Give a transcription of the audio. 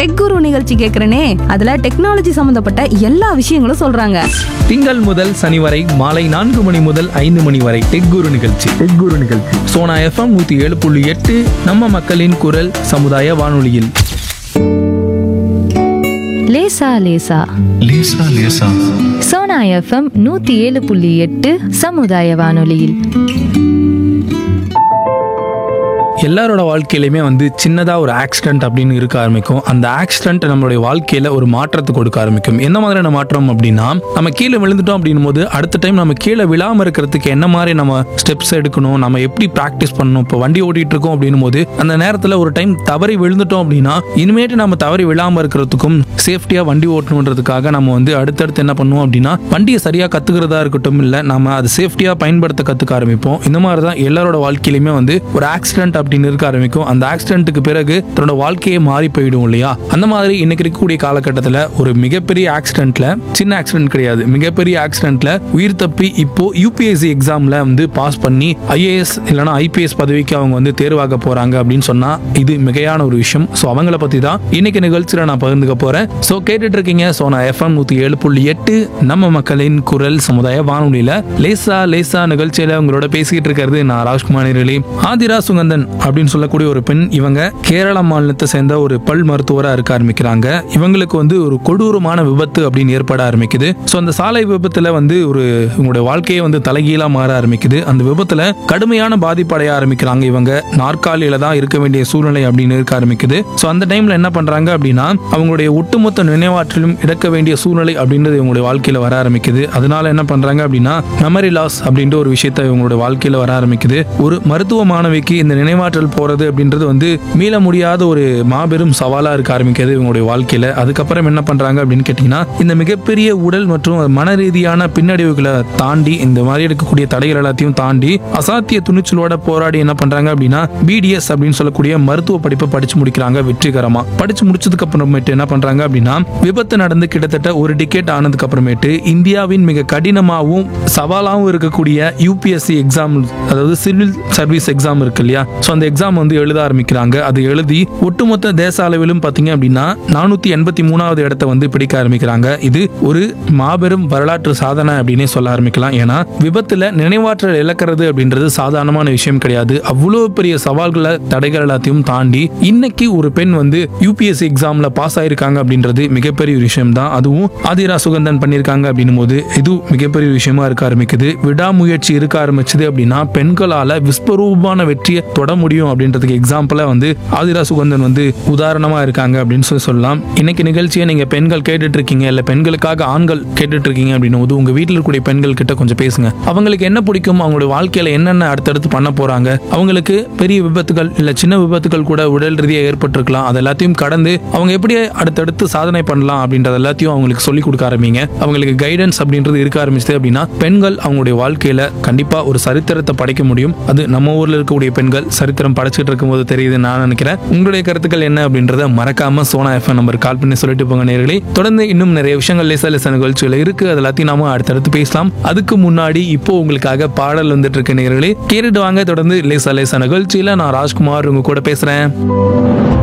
tech குரு நிகழ்ச்சி கேட்குறேனே அதுல technology சம்மந்தப்பட்ட எல்லா விஷயங்களும் சொல்றாங்க திங்கள் முதல் சனி வரை மாலை நான்கு மணி முதல் ஐந்து மணி வரை டெக் குரு நிகழ்ச்சி டெக் குரு நிகழ்ச்சி சோனா எஃப்எம் நூத்தி ஏழு புள்ளி எட்டு நம்ம மக்களின் குரல் சமுதாய வானொலியில் லேசா லேசா லேசா லேசா சோனா எஃப்எம் நூத்தி ஏழு புள்ளி எட்டு சமுதாய வானொலியில் எல்லாரோட வாழ்க்கையிலுமே வந்து சின்னதாக ஒரு ஆக்சிடென்ட் அப்படின்னு இருக்க ஆரம்பிக்கும் அந்த ஆக்சிடென்ட் நம்மளுடைய வாழ்க்கையில் ஒரு மாற்றத்தை கொடுக்க ஆரம்பிக்கும் என்ன மாதிரியான மாற்றம் அப்படின்னா நம்ம கீழே விழுந்துட்டோம் அப்படின்னும் போது அடுத்த டைம் நம்ம கீழே விழாமல் இருக்கிறதுக்கு என்ன மாதிரி நம்ம ஸ்டெப்ஸ் எடுக்கணும் நம்ம எப்படி ப்ராக்டிஸ் பண்ணணும் இப்போ வண்டி ஓட்டிட்டு இருக்கோம் அப்படின்னும் போது அந்த நேரத்தில் ஒரு டைம் தவறி விழுந்துட்டோம் அப்படின்னா இனிமேட்டு நம்ம தவறி விழாமல் இருக்கிறதுக்கும் சேஃப்டியாக வண்டி ஓட்டணுன்றதுக்காக நம்ம வந்து அடுத்தடுத்து என்ன பண்ணுவோம் அப்படின்னா வண்டியை சரியாக கற்றுக்கிறதா இருக்கட்டும் இல்லை நம்ம அதை சேஃப்டியாக பயன்படுத்த கற்றுக்க ஆரம்பிப்போம் இந்த மாதிரி தான் எல்லாரோட வாழ்க்கையிலுமே வந்து ஒரு ஆக்சிடென்ட் அப்படின்னு இருக்க ஆரம்பிக்கும் அந்த ஆக்சிடென்ட்டுக்கு பிறகு தன்னோட வாழ்க்கையே மாறி போயிடும் இல்லையா அந்த மாதிரி இன்னைக்கு இருக்கக்கூடிய காலகட்டத்தில் ஒரு மிகப்பெரிய ஆக்சிடென்ட்ல சின்ன ஆக்சிடென்ட் கிடையாது மிகப்பெரிய ஆக்சிடென்ட்ல உயிர் தப்பி இப்போ யூபிஎஸ்சி எக்ஸாம்ல வந்து பாஸ் பண்ணி ஐஏஎஸ் இல்லைன்னா ஐபிஎஸ் பதவிக்கு அவங்க வந்து தேர்வாக போறாங்க அப்படின்னு சொன்னா இது மிகையான ஒரு விஷயம் ஸோ அவங்கள பத்தி தான் இன்னைக்கு நிகழ்ச்சியில நான் பகிர்ந்துக்க போறேன் ஸோ கேட்டுட்டு இருக்கீங்க ஸோ நான் எஃப்எம் நூத்தி ஏழு புள்ளி எட்டு நம்ம மக்களின் குரல் சமுதாய வானொலியில லேசா லேசா நிகழ்ச்சியில உங்களோட பேசிக்கிட்டு இருக்கிறது நான் ராஜ்குமார் நிரலி ஆதிரா சுகந்தன் அப்படின்னு சொல்லக்கூடிய ஒரு பெண் இவங்க கேரள மாநிலத்தை சேர்ந்த ஒரு பல் மருத்துவராக இருக்க ஆரம்பிக்கிறாங்க இவங்களுக்கு வந்து ஒரு கொடூரமான விபத்து அப்படின்னு ஏற்பட ஆரம்பிக்குது ஸோ அந்த சாலை விபத்துல வந்து ஒரு இவங்களுடைய வாழ்க்கையே வந்து தலைகீழா மாற ஆரம்பிக்குது அந்த விபத்துல கடுமையான பாதிப்படைய ஆரம்பிக்கிறாங்க இவங்க நாற்காலியில தான் இருக்க வேண்டிய சூழ்நிலை அப்படின்னு இருக்க ஆரம்பிக்குது ஸோ அந்த டைம்ல என்ன பண்றாங்க அப்படின்னா அவங்களுடைய ஒட்டுமொத்த நினைவாற்றலும் இழக்க வேண்டிய சூழ்நிலை அப்படின்றது இவங்களுடைய வாழ்க்கையில வர ஆரம்பிக்குது அதனால என்ன பண்றாங்க அப்படின்னா மெமரி லாஸ் அப்படின்ற ஒரு விஷயத்த இவங்களுடைய வாழ்க்கையில வர ஆரம்பிக்குது ஒரு மருத்துவ மாணவிக்கு இந்த நினைவாற்றல் போறது அப்படின்றது வந்து மீள முடியாத ஒரு மாபெரும் சவாலா இருக்க ஆரம்பிக்குது இவங்களுடைய வாழ்க்கையில அதுக்கப்புறம் என்ன பண்றாங்க அப்படின்னு கேட்டீங்கன்னா இந்த மிகப்பெரிய உடல் மற்றும் மன ரீதியான பின்னடைவுகளை தாண்டி இந்த மாதிரி இருக்கக்கூடிய தடைகள் எல்லாத்தையும் தாண்டி அசாத்திய துணிச்சலோட போராடி என்ன பண்றாங்க அப்படின்னா பிடிஎஸ் அப்படின்னு சொல்லக்கூடிய மருத்துவ படிப்பை படிச்சு முடிக்கிறாங்க வெற்றிகரமா படிச்சு முடிச்சதுக்கு அப்புறமேட்டு என்ன பண்றாங்க அப்படின்னா விபத்து நடந்து கிட்டத்தட்ட ஒரு டிக்கெட் ஆனதுக்கு அப்புறமேட்டு இந்தியாவின் மிக கடினமாகவும் சவாலாகவும் இருக்கக்கூடிய யூபிஎஸ்சி எக்ஸாம் அதாவது சிவில் சர்வீஸ் எக்ஸாம் இருக்கு இல்லையா ஸோ அந்த எக்ஸாம் வந்து எழுத ஆரம்பிக்கிறாங்க அது எழுதி ஒட்டுமொத்த தேச அளவிலும் பார்த்தீங்க அப்படின்னா நானூத்தி எண்பத்தி மூணாவது இடத்த வந்து பிடிக்க ஆரம்பிக்கிறாங்க இது ஒரு மாபெரும் வரலாற்று சாதனை அப்படின்னே சொல்ல ஆரம்பிக்கலாம் ஏன்னா விபத்துல நினைவாற்றல் இழக்கிறது அப்படின்றது சாதாரணமான விஷயம் கிடையாது அவ்வளோ பெரிய சவால்களை தடைகள் எல்லாத்தையும் தாண்டி இன்னைக்கு ஒரு பெண் வந்து யூபிஎஸ்சி எக்ஸாம்ல பாஸ் ஆயிருக்காங்க அப்படின்றது மிகப்பெரிய ஒரு விஷயம் தான் அதுவும் ஆதிரா சுகந்தன் பண்ணியிருக்காங்க அப்படின்னும் போது இது மிகப்பெரிய விஷயமா இருக்க ஆரம்பிக்குது விடாமுயற்சி இருக்க ஆரம்பிச்சது அப்படின்னா பெண்களால விஸ்வரூபமான வெற்றியை தொட முடியும் அப்படின்றதுக்கு எக்ஸாம்பிளா வந்து ஆதிரா சுகந்தன் வந்து உதாரணமா இருக்காங்க அப்படின்னு சொல்லி சொல்லலாம் இன்னைக்கு நிகழ்ச்சியை நீங்க பெண்கள் கேட்டுட்டு இருக்கீங்க இல்ல பெண்களுக்காக ஆண்கள் கேட்டுட்டு இருக்கீங்க அப்படின்னும் போது உங்க வீட்டில் இருக்கக்கூடிய பெண்கள் கிட்ட கொஞ்சம் பேசுங்க அவங்களுக்கு என்ன பிடிக்கும் அவங்களுடைய வாழ்க்கையில என்னென்ன அடுத்தடுத்து பண்ண போறாங்க அவங்களுக்கு பெரிய விபத்துகள் இல்ல சின்ன விபத்துகள் கூட உடல் ரீதியாக ஏற்பட்டிருக்கலாம் அது எல்லாத்தையும் கடந்து அவங்க எப்படி அடுத்தடுத்து சாதனை பண்ணலாம் அப்படின்றது எல்லாத்தையும் அவங்களுக்கு சொல்லி கொடுக்க ஆரம்பிங்க அவங்களுக்கு கைடன்ஸ் அப்படின்றது இருக்க ஆரம்பிச்சது அப்படின்னா பெண்கள் அவங்களுடைய வாழ்க்கையில கண்டிப்பா ஒரு சரித்திரத்தை படைக்க முடியும் அது நம்ம ஊர்ல இருக்கக்கூடிய பெண்கள் சரித்திரம் படைச்சிட்டு இருக்கும்போது தெரியுது நான் நினைக்கிறேன் உங்களுடைய கருத்துக்கள் என்ன அப்படின்றத மறக்காம சோனா எஃப்எம் நம்பர் கால் பண்ணி சொல்லிட்டு போங்க நேர்களே தொடர்ந்து இன்னும் நிறைய விஷயங்கள் லேசா லேசா நிகழ்ச்சிகள் இருக்கு அது எல்லாத்தையும் நாம அடுத்தடுத்து பேசலாம் அதுக்கு முன்னாடி இப்போ உங்களுக்காக பாடல் வந்துட்டு இருக்க நேர்களே கேட்டுட்டு வாங்க தொடர்ந்து லேசா லேசா நிகழ்ச்சியில நான் ராஜ்குமார் உங்க கூட பேசுறேன்